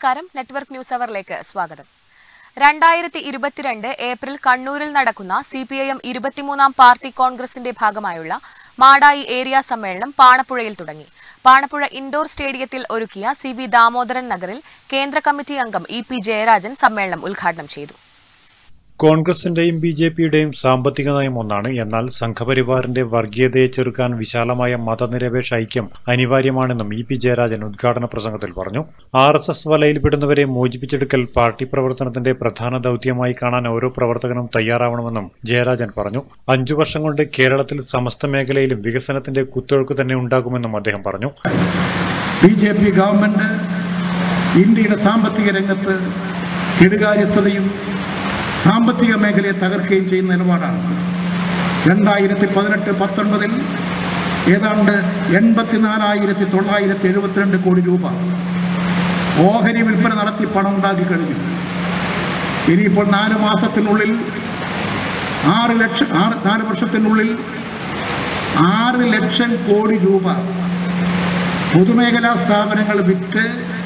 നമസ്കാരം network news അവറിലേക്ക് സ്വാഗതം രണ്ടായിരത്തി ഇരുപത്തിരണ്ട് ഏപ്രിൽ കണ്ണൂരിൽ നടക്കുന്ന സി പി ഐ എം ഇരുപത്തിമൂന്നാം പാർട്ടി കോൺഗ്രസിന്റെ ഭാഗമായുള്ള മാടായി ഏരിയ സമ്മേളനം പാണപ്പുഴയിൽ തുടങ്ങി പാണപ്പുഴ ഇൻഡോർ സ്റ്റേഡിയത്തിൽ ഒരുക്കിയ സി വി ദാമോദരൻ നഗറിൽ കേന്ദ്ര കമ്മിറ്റി അംഗം ഇ പി ജയരാജൻ സമ്മേളനം ഉദ്ഘാടനം ചെയ്തു കോൺഗ്രസിന്റെയും ബി ജെ പിയുടെയും സാമ്പത്തിക നയം ഒന്നാണ് എന്നാൽ സംഘപരിവാറിന്റെ വർഗീയതയെ ചെറുക്കാൻ വിശാലമായ മതനിരപേക്ഷ ഐക്യം അനിവാര്യമാണെന്നും ഇ പി ജയരാജൻ ഉദ്ഘാടന പ്രസംഗത്തിൽ പറഞ്ഞു ആർ എസ് എസ് വലയിൽപ്പെടുന്നവരെ മോചിപ്പിച്ചെടുക്കൽ പാർട്ടി പ്രവർത്തനത്തിന്റെ പ്രധാന ദൌത്യമായി കാണാൻ ഓരോ പ്രവർത്തകനും തയ്യാറാവണമെന്നും ജയരാജൻ പറഞ്ഞു അഞ്ചു വർഷം കൊണ്ട് കേരളത്തിൽ സമസ്ത മേഖലയിലും വികസനത്തിന്റെ കുത്തൊഴുക്ക് തന്നെ ഉണ്ടാകുമെന്നും അദ്ദേഹം പറഞ്ഞു ബി ജെ പി ഗവൺമെൻറ് ഇന്ത്യയുടെ സാമ്പത്തിക രംഗത്ത് കെടുകാര്യസ്ഥതയും സാമ്പത്തിക മേഖലയെ തകർക്കുകയും ചെയ്യുന്ന നിലപാടാണ് രണ്ടായിരത്തി പതിനെട്ട് പത്തൊൻപതിൽ ഏതാണ്ട് എൺപത്തിനാലായിരത്തി തൊള്ളായിരത്തി എഴുപത്തിരണ്ട് കോടി രൂപ ഓഹരി വിൽപ്പന നടത്തി പണം ഉണ്ടാക്കി കഴിഞ്ഞു ഇനിയിപ്പോൾ നാല് മാസത്തിനുള്ളിൽ ആറ് ലക്ഷം ആറ് നാല് വർഷത്തിനുള്ളിൽ ആറ് ലക്ഷം കോടി രൂപ പൊതുമേഖലാ സ്ഥാപനങ്ങൾ വിറ്റ്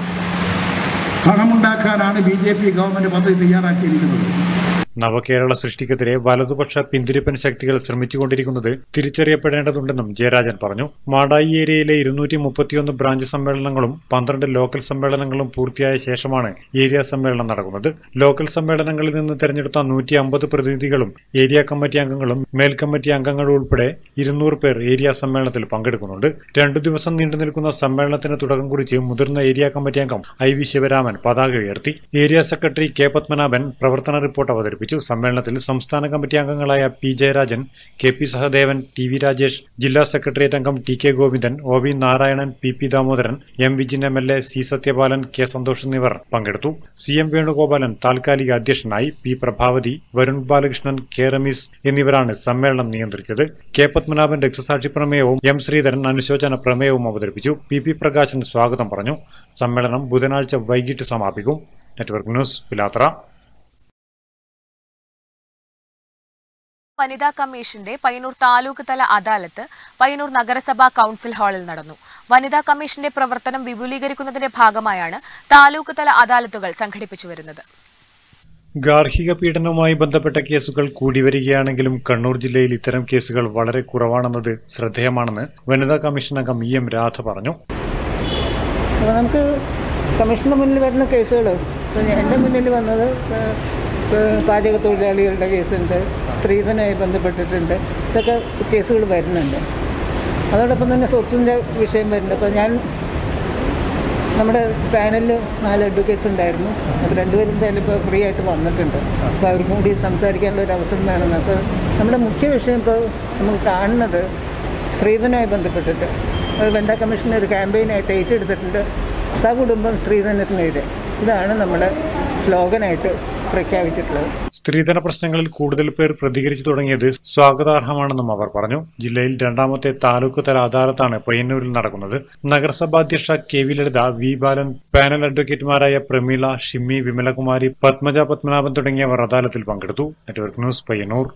പണമുണ്ടാക്കാനാണ് ബി ജെ പി ഗവൺമെൻറ് പദ്ധതി തയ്യാറാക്കിയിരിക്കുന്നത് നവകേരള സൃഷ്ടിക്കെതിരെ വലതുപക്ഷ പിന്തിരിപ്പൻ ശക്തികൾ ശ്രമിച്ചുകൊണ്ടിരിക്കുന്നത് തിരിച്ചറിയപ്പെടേണ്ടതുണ്ടെന്നും ജയരാജൻ പറഞ്ഞു മാടായി ഏരിയയിലെ ഇരുന്നൂറ്റി മുപ്പത്തിയൊന്ന് ബ്രാഞ്ച് സമ്മേളനങ്ങളും പന്ത്രണ്ട് ലോക്കൽ സമ്മേളനങ്ങളും പൂർത്തിയായ ശേഷമാണ് ഏരിയ സമ്മേളനം നടക്കുന്നത് ലോക്കൽ സമ്മേളനങ്ങളിൽ നിന്ന് തെരഞ്ഞെടുത്ത നൂറ്റി അമ്പത് പ്രതിനിധികളും ഏരിയ കമ്മിറ്റി അംഗങ്ങളും മേൽ കമ്മിറ്റി അംഗങ്ങളും ഉൾപ്പെടെ ഇരുന്നൂറ് പേർ ഏരിയ സമ്മേളനത്തിൽ പങ്കെടുക്കുന്നുണ്ട് രണ്ടു ദിവസം നീണ്ടു നിൽക്കുന്ന സമ്മേളനത്തിന് തുടക്കം കുറിച്ച് മുതിർന്ന ഏരിയ കമ്മിറ്റി അംഗം ഐ വി ശിവരാമൻ പതാക ഉയർത്തി ഏരിയ സെക്രട്ടറി കെ പത്മനാഭൻ പ്രവർത്തന റിപ്പോർട്ട് അവതരിപ്പിച്ചു സമ്മേളനത്തിൽ സംസ്ഥാന കമ്മിറ്റി അംഗങ്ങളായ P Jayarajan K P Sahadevan T V Rajesh ജില്ലാ സെക്രട്ടേറിയറ്റ് അംഗം T K Govindan O V Narayanan P P Damodaran M Vijin M L A C Sathyapalan K Santhosh എന്നിവർ പങ്കെടുത്തു സി എം വേണുഗോപാലൻ താൽക്കാലിക അധ്യക്ഷനായി പി പ്രഭാവതി വരുൺ ബാലകൃഷ്ണൻ കെ റമീസ് എന്നിവരാണ് സമ്മേളനം നിയന്ത്രിച്ചത് കെ പത്മനാഭൻ രക്തസാക്ഷി പ്രമേയവും എം ശ്രീധരൻ അനുശോചന പ്രമേയവും അവതരിപ്പിച്ചു പി പി പ്രകാശൻ സ്വാഗതം പറഞ്ഞു സമ്മേളനം ബുധനാഴ്ച വൈകിട്ട് സമാപിക്കും നെറ്റ്വർക്ക് ന്യൂസ് പിലാത്ര വനിതാ കമ്മീഷന്റെ പയ്യന്നൂർ താലൂക്ക് തല അദാലത്ത് പയ്യന്നൂർ നഗരസഭാ കൌൺസിൽ ഹാളിൽ നടന്നു വനിതാ കമ്മീഷന്റെ പ്രവർത്തനം വിപുലീകരിക്കുന്നതിന്റെ ഭാഗമായാണ് താലൂക്ക് തല അദാലത്തുകൾ സംഘടിപ്പിച്ചു വരുന്നത് ഗാർഹിക പീഡനവുമായി ബന്ധപ്പെട്ട കേസുകൾ കൂടി വരികയാണെങ്കിലും കണ്ണൂർ ജില്ലയിൽ ഇത്തരം കേസുകൾ വളരെ കുറവാണെന്നത് ശ്രദ്ധേയമാണെന്ന് വനിതാ കമ്മീഷൻ അംഗം ഇ എം രാധ പറഞ്ഞു അപ്പോൾ നമുക്ക് കമ്മീഷന് മുന്നിൽ വരുന്ന കേസുകൾ ഇപ്പോൾ എൻ്റെ മുന്നിൽ വന്നത് ഏഹ്, ഏഹ്, പാചക തൊഴിലാളികളുടെ കേസുണ്ട് സ്ത്രീധനമായി ബന്ധപ്പെട്ടിട്ടുണ്ട് ഇതൊക്കെ കേസുകൾ വരുന്നുണ്ട് അതോടൊപ്പം തന്നെ സ്വത്തിൻ്റെ വിഷയം വരുന്നുണ്ട് അപ്പോൾ ഞാൻ നമ്മുടെ പാനലിൽ നാല് അഡ്വക്കേറ്റ്സ് ഉണ്ടായിരുന്നു അപ്പോൾ രണ്ടുപേരും എന്തായാലും ഇപ്പോൾ ഫ്രീ ആയിട്ട് വന്നിട്ടുണ്ട് അപ്പോൾ അവർക്കും കൂടി സംസാരിക്കാനുള്ള ഒരു അവസരം വേണമെന്ന് അപ്പോൾ നമ്മുടെ മുഖ്യ വിഷയം ഇപ്പോൾ നമുക്ക് കാണുന്നത് സ്ത്രീധനവുമായി ബന്ധപ്പെട്ടിട്ട് അത് വനിതാ കമ്മീഷൻ ഒരു ക്യാമ്പയിനായിട്ട് ഏറ്റെടുത്തിട്ടുണ്ട് സകുടുംബം സ്ത്രീധനത്തിനെതിരെ ഇതാണ് നമ്മുടെ സ്ലോഗനായിട്ട് പ്രഖ്യാപിച്ചിട്ടുള്ളത് സ്ത്രീധന പ്രശ്നങ്ങളിൽ കൂടുതൽ പേർ പ്രതികരിച്ചു തുടങ്ങിയത് സ്വാഗതാർഹമാണെന്നും അവർ പറഞ്ഞു ജില്ലയിൽ രണ്ടാമത്തെ താലൂക്ക് തല അദാലത്താണ് പയ്യന്നൂരിൽ നടക്കുന്നത് നഗരസഭാ അധ്യക്ഷ K V Lalitha V Balan panel അഡ്വക്കേറ്റുമാരായ പ്രമീള ഷിമ്മി വിമലകുമാരി പത്മജ പത്മനാഭൻ തുടങ്ങിയവർ അദാലത്തിൽ പങ്കെടുത്തു നെറ്റ്വർക്ക് ന്യൂസ് പയ്യന്നൂർ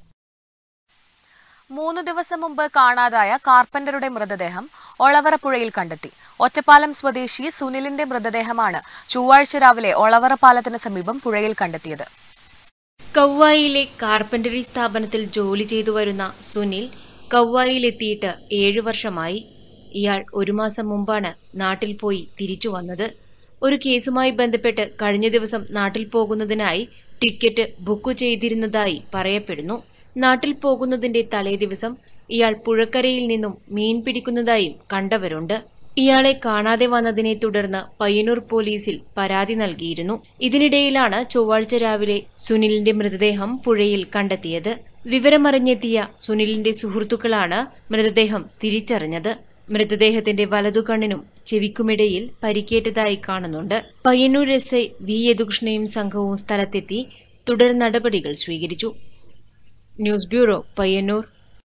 മൂന്ന് ദിവസം മുമ്പ് കാണാതായ കാർപ്പന്ററുടെ മൃതദേഹം ഒളവറ പുഴയിൽ കണ്ടെത്തി ഒറ്റപ്പാലം സ്വദേശി സുനിലിന്റെ മൃതദേഹമാണ് ചൊവ്വാഴ്ച രാവിലെ ഒളവറ പാലത്തിന് സമീപം പുഴയിൽ കണ്ടെത്തിയത് കൗവായിലെ കാർപ്പന്ററി സ്ഥാപനത്തിൽ ജോലി ചെയ്തു വരുന്ന സുനിൽ കൗവായിലെത്തിയിട്ട് ഏഴു വർഷമായി ഇയാൾ ഒരു മാസം മുമ്പാണ് നാട്ടിൽ പോയി തിരിച്ചു വന്നത് ഒരു കേസുമായി ബന്ധപ്പെട്ട് കഴിഞ്ഞ ദിവസം നാട്ടിൽ പോകുന്നതിനായി ടിക്കറ്റ് ബുക്ക് ചെയ്തിരുന്നതായി പറയപ്പെടുന്നു നാട്ടിൽ പോകുന്നതിന്റെ തലേദിവസം ഇയാൾ പുഴക്കരയിൽ നിന്നും മീൻ പിടിക്കുന്നതായും കണ്ടവരുണ്ട് ഇയാളെ കാണാതെ വന്നതിനെ തുടർന്ന് പയ്യന്നൂർ പോലീസിൽ പരാതി നൽകിയിരുന്നു ഇതിനിടയിലാണ് ചൊവ്വാഴ്ച രാവിലെ സുനിലിന്റെ മൃതദേഹം പുഴയിൽ കണ്ടെത്തിയത് വിവരമറിഞ്ഞെത്തിയ സുനിലിന്റെ സുഹൃത്തുക്കളാണ് മൃതദേഹം തിരിച്ചറിഞ്ഞത് മൃതദേഹത്തിന്റെ വലതുകണ്ണിനും ചെവിക്കുമിടയിൽ പരിക്കേറ്റതായി കാണുന്നുണ്ട് പയ്യന്നൂർ എസ് ഐ വി യദുകൃഷ്ണയും സംഘവും സ്ഥലത്തെത്തി തുടർ നടപടികൾ സ്വീകരിച്ചു ന്യൂസ് ബ്യൂറോ പയ്യന്നൂർ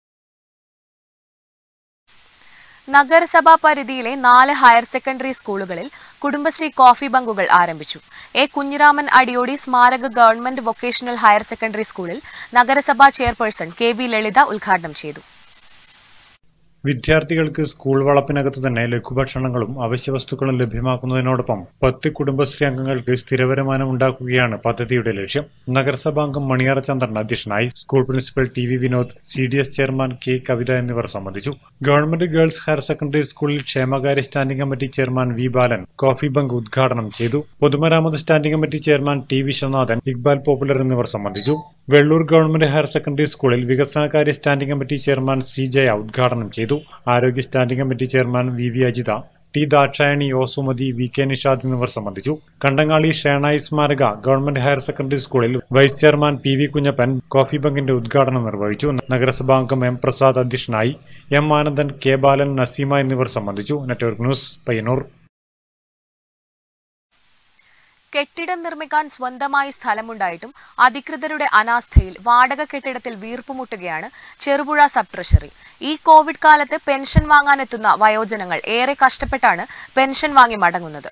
നഗരസഭാ പരിധിയിലെ നാല് ഹയർ സെക്കൻഡറി സ്കൂളുകളിൽ കുടുംബശ്രീ കോഫി ബങ്കുകൾ ആരംഭിച്ചു എ കുഞ്ഞിരാമൻ അടിയോടി സ്മാരക ഗവൺമെന്റ് വൊക്കേഷണൽ ഹയർ സെക്കൻഡറി സ്കൂളിൽ നഗരസഭാ ചെയർപേഴ്സൺ കെ വി ലളിത ഉദ്ഘാടനം ചെയ്തു വിദ്യാർത്ഥികൾക്ക് സ്കൂൾ വളപ്പിനകത്ത് തന്നെ ലഘുഭക്ഷണങ്ങളും അവശ്യവസ്തുക്കളും ലഭ്യമാക്കുന്നതിനോടൊപ്പം പത്ത് കുടുംബശ്രീ അംഗങ്ങൾക്ക് സ്ഥിരവരുമാനം ഉണ്ടാക്കുകയാണ് പദ്ധതിയുടെ ലക്ഷ്യം നഗരസഭാംഗം മണിയാർ ചന്ദ്രൻ അധ്യക്ഷനായി school principal T V Vinod C D S chairman K Kavitha എന്നിവർ സംബന്ധിച്ചു ഗവൺമെന്റ് ഗേൾസ് ഹയർ സെക്കൻഡറി സ്കൂളിൽ ക്ഷേമകാര്യ standing committee chairman V Balan coffee bunk ഉദ്ഘാടനം ചെയ്തു പൊതുമരാമത്ത് standing committee chairman T Viswanathan Iqbal Popular എന്നിവർ സംബന്ധിച്ചു വെള്ളൂർ ഗവൺമെന്റ് ഹയർ സെക്കൻഡറി സ്കൂളിൽ വികസനകാര്യ standing committee chairman C Jaya ഉദ്ഘാടനം ചെയ്തു ആരോഗ്യ standing committee chairman V V Ajitha T Dakshayani O Sumathi V K Nishad എന്നിവർ സംബന്ധിച്ചു കണ്ടങ്ങാളി ഷേണായി സ്മാരക ഗവൺമെന്റ് ഹയർ സെക്കൻഡറി സ്കൂളിൽ vice chairman P V Kunhappan coffee ബങ്കിന്റെ ഉദ്ഘാടനം നിർവഹിച്ചു നഗരസഭാംഗം എം പ്രസാദ് അധ്യക്ഷനായി എം ആനന്ദൻ കെ ബാലൻ നസീമ എന്നിവർ സംബന്ധിച്ചു നെറ്റ്വർക്ക് ന്യൂസ് പയ്യന്നൂർ കെട്ടിടം നിർമ്മിക്കാൻ സ്വന്തമായി സ്ഥലമുണ്ടായിട്ടും അധികൃതരുടെ അനാസ്ഥയിൽ വാടക കെട്ടിടത്തിൽ വീർപ്പുമുട്ടുകയാണ് ചെറുപുഴ സബ് ട്രഷറി ഈ കോവിഡ് കാലത്ത് പെൻഷൻ വാങ്ങാനെത്തുന്ന വയോജനങ്ങൾ ഏറെ കഷ്ടപ്പെട്ടാണ് പെൻഷൻ വാങ്ങി മടങ്ങുന്നത്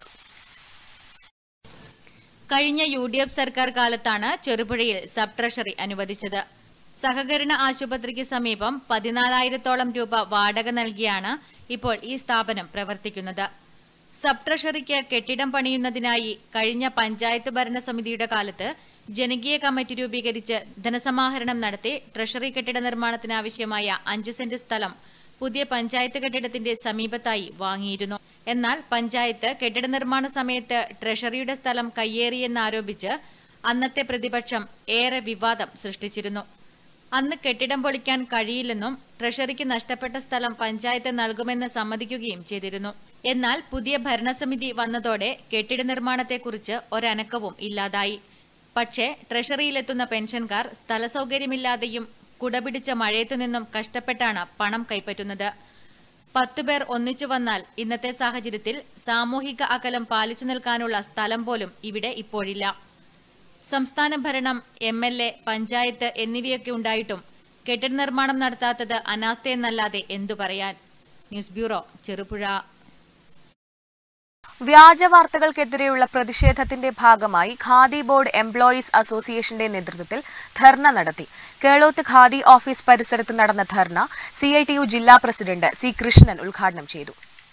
കഴിഞ്ഞ യു ഡി എഫ് സർക്കാർ കാലത്താണ് ചെറുപുഴയിൽ സബ് ട്രഷറി അനുവദിച്ചത് സഹകരണ ആശുപത്രിക്ക് സമീപം പതിനാലായിരത്തോളം രൂപ വാടക നൽകിയാണ് ഇപ്പോൾ ഈ സ്ഥാപനം പ്രവർത്തിക്കുന്നത് സബ് ട്രഷറിക്ക് കെട്ടിടം പണിയുന്നതിനായി കഴിഞ്ഞ പഞ്ചായത്ത് ഭരണസമിതിയുടെ കാലത്ത് ജനകീയ കമ്മിറ്റി രൂപീകരിച്ച് ധനസമാഹരണം നടത്തി ട്രഷറി കെട്ടിട നിർമ്മാണത്തിനാവശ്യമായ അഞ്ച് സെന്റ് സ്ഥലം പുതിയ പഞ്ചായത്ത് കെട്ടിടത്തിന്റെ സമീപത്തായി വാങ്ങിയിരുന്നു എന്നാൽ പഞ്ചായത്ത് കെട്ടിട നിർമ്മാണ സമയത്ത് ട്രഷറിയുടെ സ്ഥലം കയ്യേറിയെന്നാരോപിച്ച് അന്നത്തെ പ്രതിപക്ഷം ഏറെ വിവാദം സൃഷ്ടിച്ചിരുന്നു അന്ന് കെട്ടിടം പൊളിക്കാൻ കഴിയില്ലെന്നും ട്രഷറിക്ക് നഷ്ടപ്പെട്ട സ്ഥലം പഞ്ചായത്ത് നൽകുമെന്ന് സമ്മതിക്കുകയും ചെയ്തിരുന്നു എന്നാൽ പുതിയ ഭരണസമിതി വന്നതോടെ കെട്ടിട നിർമ്മാണത്തെക്കുറിച്ച് ഒരനക്കവും ഇല്ലാതായി പക്ഷേ ട്രഷറിയിലെത്തുന്ന പെൻഷൻകാർ സ്ഥലസൗകര്യമില്ലാതെയും കുടപിടിച്ച മഴയത്തു നിന്നും കഷ്ടപ്പെട്ടാണ് പണം കൈപ്പറ്റുന്നത് പത്തുപേർ ഒന്നിച്ചു വന്നാൽ ഇന്നത്തെ സാഹചര്യത്തിൽ സാമൂഹിക അകലം പാലിച്ചു നിൽക്കാനുള്ള സ്ഥലം പോലും ഇവിടെ ഇപ്പോഴില്ല സംസ്ഥാന ഭരണം എം എൽ എ പഞ്ചായത്ത് എന്നിവയൊക്കെ ഉണ്ടായിട്ടും കെട്ടിട നിർമ്മാണം നടത്താത്തത് അനാസ്ഥയെന്നല്ലാതെ എന്തു പറയാൻ ന്യൂസ് ബ്യൂറോ ചെറുപുഴ വ്യാജ വാർത്തകൾക്കെതിരെയുള്ള പ്രതിഷേധത്തിന്റെ ഭാഗമായി ഖാദി ബോർഡ് എംപ്ലോയീസ് അസോസിയേഷന്റെ നേതൃത്വത്തിൽ ധർണ നടത്തി കേളോത്ത് ഖാദി ഓഫീസ് പരിസരത്ത് നടന്ന dharna C I T U ജില്ലാ പ്രസിഡന്റ് സി കൃഷ്ണൻ ഉദ്ഘാടനം ചെയ്തു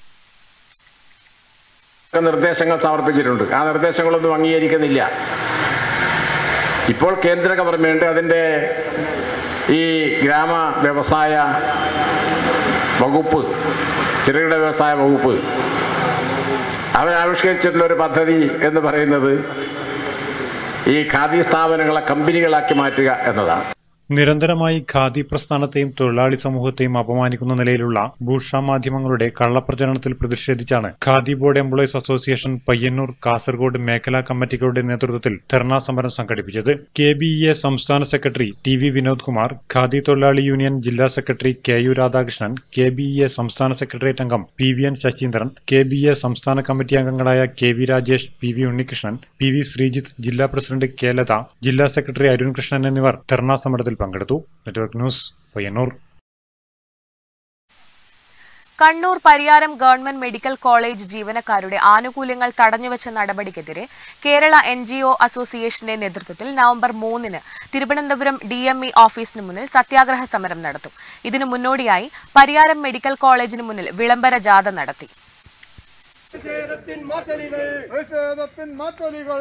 നിർദ്ദേശങ്ങൾ സമർപ്പിച്ചിട്ടുണ്ട് ആ നിർദ്ദേശങ്ങളൊന്നും അംഗീകരിക്കുന്നില്ല ഇപ്പോൾ കേന്ദ്ര ഗവൺമെന്റ് അതിൻ്റെ ഈ ഗ്രാമ വ്യവസായ വകുപ്പ് ചെറുകിട വ്യവസായ വകുപ്പ് അവരാവിഷ്കരിച്ചിട്ടുള്ള ഒരു പദ്ധതി എന്ന് പറയുന്നത് ഈ ഖാദി സ്ഥാപനങ്ങളെ കമ്പനികളാക്കി മാറ്റുക എന്നതാണ് നിരന്തരമായി ഖാദി പ്രസ്ഥാനത്തെയും തൊഴിലാളി സമൂഹത്തെയും അപമാനിക്കുന്ന നിലയിലുള്ള ഭൂഷ മാധ്യമങ്ങളുടെ കള്ളപ്രചരണത്തിൽ പ്രതിഷേധിച്ചാണ് khadi board employees association Payyanur Kasaragod മേഖലാ കമ്മിറ്റികളുടെ നേതൃത്വത്തിൽ ധർണാ സമരം സംഘടിപ്പിച്ചത് കെ ബി ഇ എ സംസ്ഥാന secretary T V Vinod Kumar khadi തൊഴിലാളി യൂണിയൻ ജില്ലാ secretary K U Radhakrishnan K B E A സംസ്ഥാന സെക്രട്ടേറിയറ്റ് അംഗം P V N Sasheendran K B A സംസ്ഥാന കമ്മിറ്റി അംഗങ്ങളായ K V Rajesh P V Unnikrishnan P V Sreejith ജില്ലാ പ്രസിഡന്റ് കെ ലത ജില്ലാ secretary Arun Krishnan എന്നിവർ ധർണാ സമരത്തിൽ പങ്കെടുത്തു network news Payyanur Kannur Pariyaram government medical college ജീവനക്കാരുടെ ആനുകൂല്യങ്ങൾ തടഞ്ഞുവച്ച നടപടിക്കെതിരെ കേരള എൻ ജി ഒ അസോസിയേഷന്റെ നേതൃത്വത്തിൽ നവംബർ മൂന്നിന് തിരുവനന്തപുരം ഡി എം ഇ ഓഫീസിന് മുന്നിൽ സത്യാഗ്രഹ സമരം നടത്തും ഇതിനു മുന്നോടിയായി പരിയാരം മെഡിക്കൽ കോളേജിന് മുന്നിൽ വിളംബര ജാഥ നടത്തി പ്രതിഷേധത്തിൻ മാറ്റലികൾ പ്രതിഷേധത്തിൻ മാറ്റലികൾ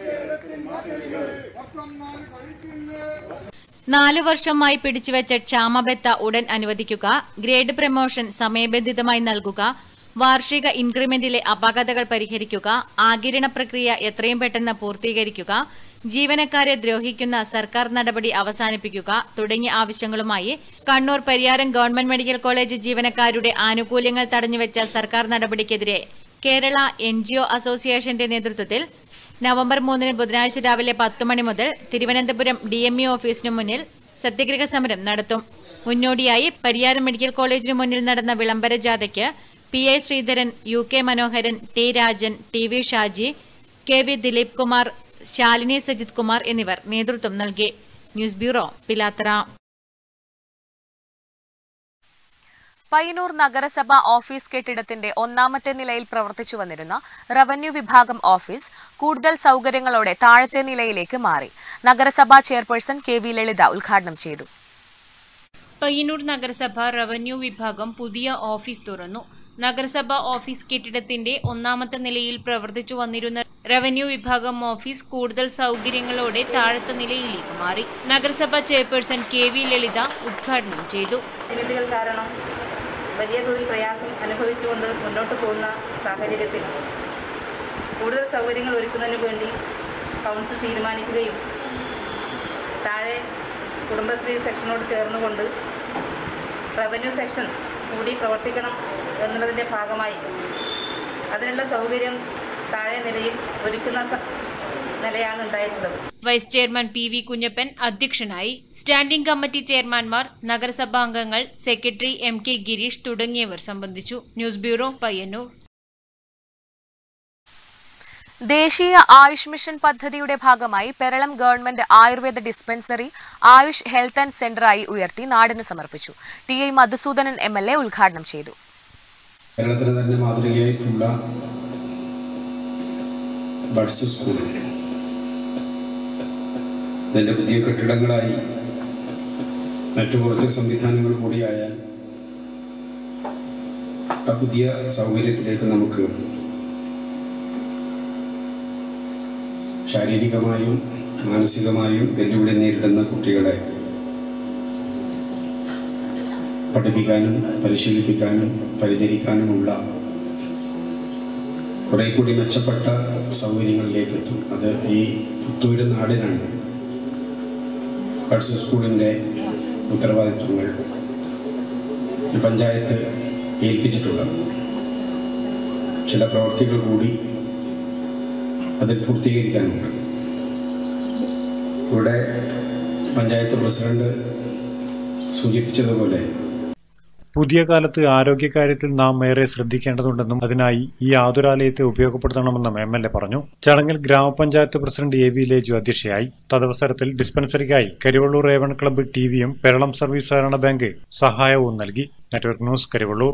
നാലു വർഷമായി പിടിച്ചുവെച്ച ക്ഷാമബത്ത ഉടൻ അനുവദിക്കുക ഗ്രേഡ് പ്രമോഷൻ സമയബന്ധിതമായി നൽകുക വാർഷിക ഇൻക്രിമെന്റിലെ അപാകതകൾ പരിഹരിക്കുക ആകിരണ പ്രക്രിയ എത്രയും പെട്ടെന്ന് പൂർത്തീകരിക്കുക ജീവനക്കാരെ ദ്രോഹിക്കുന്ന സർക്കാർ നടപടി അവസാനിപ്പിക്കുക തുടങ്ങിയ ആവശ്യങ്ങളുമായി Kannur Pariyaram government medical college ജീവനക്കാരുടെ ആനുകൂല്യങ്ങൾ തടഞ്ഞുവെച്ച സർക്കാർ നടപടിക്കെതിരെ കേരള എൻ അസോസിയേഷന്റെ നേതൃത്വത്തിൽ നവംബർ മൂന്നിന് ബുധനാഴ്ച രാവിലെ പത്ത് മണി മുതൽ തിരുവനന്തപുരം ഡി എം ഇ ഓഫീസിനു മുന്നിൽ സത്യഗ്രഹ സമരം നടത്തും മുന്നോടിയായി പരിയാരം മെഡിക്കൽ കോളേജിനു മുന്നിൽ നടന്ന വിളംബര ജാഥയ്ക്ക് P I Sreedharan U K Manoharan T Rajan T V Shaji K V Dileep Kumar Shalini Sajith Kumar എന്നിവർ നേതൃത്വം നൽകി ന്യൂസ് ബ്യൂറോ പിലാത്തറ പയ്യന്നൂർ നഗരസഭ ഓഫീസ് കെട്ടിടത്തിന്റെ ഒന്നാമത്തെ നിലയിൽ പ്രവർത്തിച്ചു വന്നിരുന്ന റവന്യൂ വിഭാഗം ഓഫീസ് കൂടുതൽ സൗകര്യങ്ങളോടെ താഴത്തെ നിലയിലേക്ക് മാറി നഗരസഭാ ചെയർപേഴ്സൺ കെ വി ലളിത ഉദ്ഘാടനം ചെയ്തു പയ്യന്നൂർ നഗരസഭ റവന്യൂ വിഭാഗം പുതിയ ഓഫീസ് തുറന്നു നഗരസഭ ഓഫീസ് കെട്ടിടത്തിന്റെ ഒന്നാമത്തെ നിലയിൽ പ്രവർത്തിച്ചു വന്നിരുന്ന റവന്യൂ വിഭാഗം ഓഫീസ് കൂടുതൽ സൗകര്യങ്ങളോടെ താഴത്തെ നിലയിലേക്ക് മാറി നഗരസഭ ചെയർപേഴ്സൺ കെ വി ലളിത ഉദ്ഘാടനം ചെയ്തു പരിമിതികൾ കാരണം വലിയ തോതിൽ പ്രയാസം അനുഭവിച്ചുകൊണ്ട് മുന്നോട്ട് പോകുന്ന സാഹചര്യത്തിൽ കൂടുതൽ സൗകര്യങ്ങൾ ഒരുക്കുന്നതിന് വേണ്ടി കൗൺസിൽ തീരുമാനിക്കുകയും താഴെ കുടുംബശ്രീ സെക്ഷനോട് ചേർന്നുകൊണ്ട് റവന്യൂ സെക്ഷൻ കൂടി പ്രവർത്തിക്കണം എന്നുള്ളതിൻ്റെ ഭാഗമായി അതിനുള്ള സൗകര്യം താഴെ നിലയിൽ ഒരുക്കുന്ന സ- നിലയാണ് ഉണ്ടായിട്ടുള്ളത് vice chairman P V Kunhappan അധ്യക്ഷനായി സ്റ്റാൻഡിംഗ് കമ്മിറ്റി ചെയർമാൻമാർ നഗരസഭാംഗങ്ങൾ സെക്രട്ടറി എം കെ ഗിരീഷ് തുടങ്ങിയവർ സംബന്ധിച്ചു ന്യൂസ് ബ്യൂറോ പയ്യന്നൂർ ദേശീയ ആയുഷ് മിഷൻ പദ്ധതിയുടെ ഭാഗമായി Peralam government Ayurveda dispensary Ayush health and സെന്ററായി ഉയർത്തി നാടിന് സമർപ്പിച്ചു T I Madhusoodanan M L A ഉദ്ഘാടനം ചെയ്തു കേരളത്തിന് തന്നെ മാതൃകയായിട്ടുള്ള ബഡ്സ് സ്കൂൾ അതിൻ്റെ പുതിയ കെട്ടിടങ്ങളായി മറ്റു കുറച്ച് സംവിധാനങ്ങൾ കൂടിയായാൽ ആ പുതിയ സൗകര്യത്തിലേക്ക് നമുക്ക് ശാരീരികമായും മാനസികമായും വെല്ലുവിളി നേരിടുന്ന കുട്ടികളെ പഠിപ്പിക്കാനും പരിശീലിപ്പിക്കാനും പരിചരിക്കാനുമുള്ള കുറെ കൂടി മെച്ചപ്പെട്ട സൗകര്യങ്ങളിലേക്ക് എത്തും അത് ഈ പുത്തൂര് നാടിനാണ് ഗേൾസ് സ്കൂളിൻ്റെ ഉത്തരവാദിത്വങ്ങൾ ഈ പഞ്ചായത്ത് ഏൽപ്പിച്ചിട്ടുള്ളത് ചില പ്രവർത്തികൾ കൂടി അതിൽ പൂർത്തീകരിക്കാനുണ്ട് ഇവിടെ പഞ്ചായത്ത് പ്രസിഡന്റ് സൂചിപ്പിച്ചതുപോലെ പുതിയ കാലത്ത് ആരോഗ്യകാര്യത്തിൽ നാം ഏറെ ശ്രദ്ധിക്കേണ്ടതുണ്ടെന്നും അതിനായി ഈ ആതുരാലയത്തെ ഉപയോഗപ്പെടുത്തണമെന്നും എം എൽ എ പറഞ്ഞു ചടങ്ങിൽ ഗ്രാമപഞ്ചായത്ത് പ്രസിഡന്റ് എ വി ലേജു അധ്യക്ഷയായി തദവസരത്തിൽ ഡിസ്പെൻസറിക്കായി കരിവള്ളൂർ ഏവൺ ക്ലബ്ബ് ടിവിയും പെരളം സർവീസ് സഹകരണ ബാങ്ക് സഹായവും നൽകി നെറ്റ്വർക്ക് ന്യൂസ് കരിവള്ളൂർ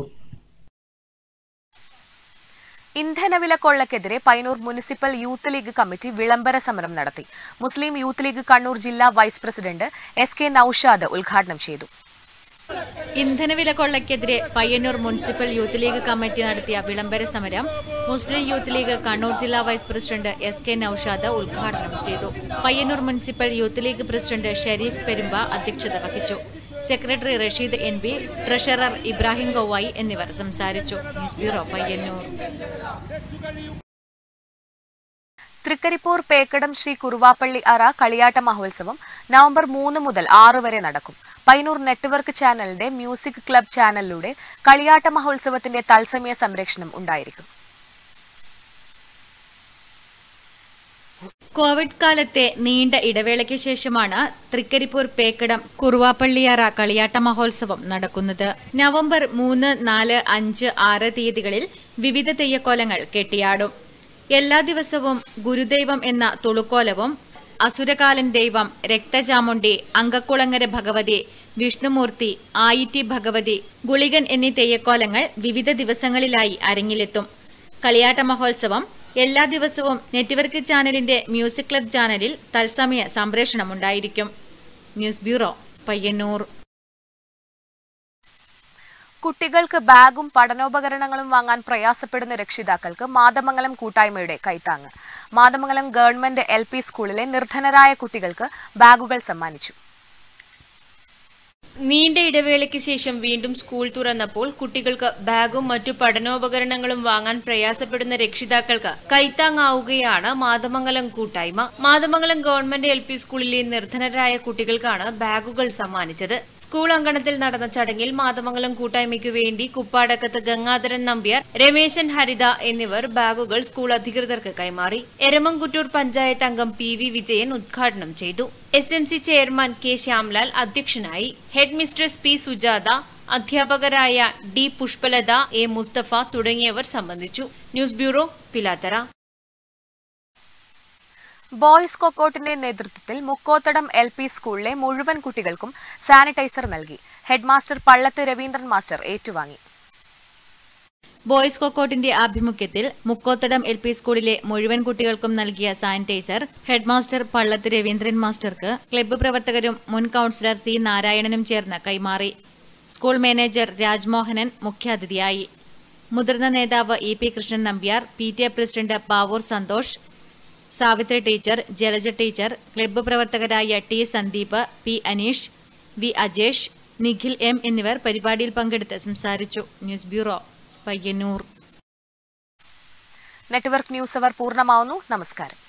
ഇന്ധനവില കൊള്ളക്കെതിരെ Painur municipal youth league committee വിളംബര സമരം നടത്തി മുസ്ലിം യൂത്ത് ലീഗ് കണ്ണൂർ ജില്ലാ vice president S K Noushad ഉദ്ഘാടനം ചെയ്തു ഇന്ധനവില കൊള്ളയ്ക്കെതിരെ Payyanur municipal youth league committee നടത്തിയ വിളംബര സമരം മുസ്ലിം യൂത്ത് ലീഗ് കണ്ണൂർ ജില്ലാ vice president S K Noushad ഉദ്ഘാടനം ചെയ്തു Payyanur municipal youth league president Shareef Perumba അധ്യക്ഷത വഹിച്ചു secretary Rasheed N B treasurer Ibrahim Gouvayi എന്നിവർ സംസാരിച്ചു ന്യൂസ് ബ്യൂറോ പയ്യന്നൂർ തൃക്കരിപ്പൂർ പേക്കടം ശ്രീ കുറുവാപ്പള്ളി അറ കളിയാട്ട മഹോത്സവം നവംബർ മൂന്ന് മുതൽ ആറ് വരെ നടക്കും പൈനൂർ നെറ്റ്വർക്ക് ചാനലിന്റെ മ്യൂസിക് ക്ലബ് ചാനലിലൂടെ കളിയാട്ട മഹോത്സവത്തിന്റെ തത്സമയ സംരക്ഷണം ഉണ്ടായിരിക്കും കോവിഡ് കാലത്തെ നീണ്ട ഇടവേളയ്ക്ക് ശേഷമാണ് തൃക്കരിപ്പൂർ പേക്കടം കുറുവാപ്പള്ളിയാറ കളിയാട്ട മഹോത്സവം നടക്കുന്നത് നവംബർ മൂന്ന് നാല് അഞ്ച് ആറ് തീയതികളിൽ വിവിധ തെയ്യക്കോലങ്ങൾ കെട്ടിയാടും എല്ലാ ദിവസവും ഗുരുദൈവം എന്ന തുളുക്കോലവും അസുരകാലൻ ദൈവം രക്തചാമുണ്ടി അങ്കക്കുളങ്ങര ഭഗവതി വിഷ്ണുമൂർത്തി ആയിറ്റി ഭഗവതി ഗുളികൻ എന്നീ തെയ്യക്കോലങ്ങൾ വിവിധ ദിവസങ്ങളിലായി അരങ്ങിലെത്തും കളിയാട്ട മഹോത്സവം എല്ലാ ദിവസവും നെറ്റ്വർക്ക് ചാനലിന്റെ മ്യൂസിക് ക്ലബ് ചാനലിൽ തത്സമയ സംപ്രേഷണമുണ്ടായിരിക്കും ന്യൂസ് ബ്യൂറോ പയ്യന്നൂർ കുട്ടികൾക്ക് ബാഗും പഠനോപകരണങ്ങളും വാങ്ങാൻ പ്രയാസപ്പെടുന്ന രക്ഷിതാക്കൾക്ക് മാതമംഗലം കൂട്ടായ്മയുടെ കൈത്താങ്ങ് മാതമംഗലം ഗവൺമെന്റ് എൽ പി സ്കൂളിലെ നിർധനരായ കുട്ടികൾക്ക് ബാഗുകൾ സമ്മാനിച്ചു നീണ്ട ഇടവേളയ്ക്ക് ശേഷം വീണ്ടും സ്കൂൾ തുറന്നപ്പോൾ കുട്ടികൾക്ക് ബാഗും മറ്റു പഠനോപകരണങ്ങളും വാങ്ങാൻ പ്രയാസപ്പെടുന്ന രക്ഷിതാക്കൾക്ക് കൈത്താങ്ങാവുകയാണ് മാതമംഗലം കൂട്ടായ്മ മാതമംഗലം ഗവൺമെന്റ് എൽ പി സ്കൂളിലെ നിർധനരായ കുട്ടികൾക്കാണ് ബാഗുകൾ സമ്മാനിച്ചത് സ്കൂൾ അങ്കണത്തിൽ നടന്ന ചടങ്ങിൽ മാതമംഗലം കൂട്ടായ്മയ്ക്കു വേണ്ടി കുപ്പാടക്കത്ത് ഗംഗാധരൻ നമ്പ്യാർ രമേശൻ ഹരിത എന്നിവർ ബാഗുകൾ സ്കൂൾ അധികൃതർക്ക് കൈമാറി എരമംകുറ്റൂർ പഞ്ചായത്ത് അംഗം പി വി വിജയൻ ഉദ്ഘാടനം ചെയ്തു S M C chairman K Shyamlal അധ്യക്ഷനായി ഹെഡ് മിസ്ട്രസ് പി സുജാത അധ്യാപകരായ ഡി പുഷ്പലത എ മുസ്തഫ തുടങ്ങിയവർ സംബന്ധിച്ചു ന്യൂസ് ബ്യൂറോ പിലാത്തറ ബോയ്സ് കൊക്കോട്ടിന്റെ നേതൃത്വത്തിൽ മുക്കോത്തടം എൽ പി സ്കൂളിലെ മുഴുവൻ കുട്ടികൾക്കും സാനിറ്റൈസർ നൽകി ഹെഡ്മാസ്റ്റർ പള്ളത്ത് രവീന്ദ്രൻ മാസ്റ്റർ ഏറ്റുവാങ്ങി ബോയ്സ് കൊക്കോട്ടിന്റെ ആഭിമുഖ്യത്തിൽ മുക്കോത്തടം എൽ പി സ്കൂളിലെ മുഴുവൻ കുട്ടികൾക്കും നൽകിയ സാനിറ്റൈസർ ഹെഡ്മാസ്റ്റർ പള്ളത്ത് രവീന്ദ്രൻ മാസ്റ്റർക്ക് ക്ലബ്ബ് പ്രവർത്തകരും മുൻ കൌൺസിലർ സി നാരായണനും ചേർന്ന് കൈമാറി സ്കൂൾ മാനേജർ രാജ്മോഹനൻ മുഖ്യാതിഥിയായി മുതിർന്ന നേതാവ് E P Krishnan Nambiar P T A president Pavoor Santhosh Savithri teacher Jalaja teacher club പ്രവർത്തകരായ T Sandeep P Aneesh V Ajesh Nikhil M എന്നിവർ പരിപാടിയിൽ പങ്കെടുത്ത് സംസാരിച്ചു news bureau Payyanur network news അവർ പൂർണ്ണമാവുന്നു നമസ്കാരം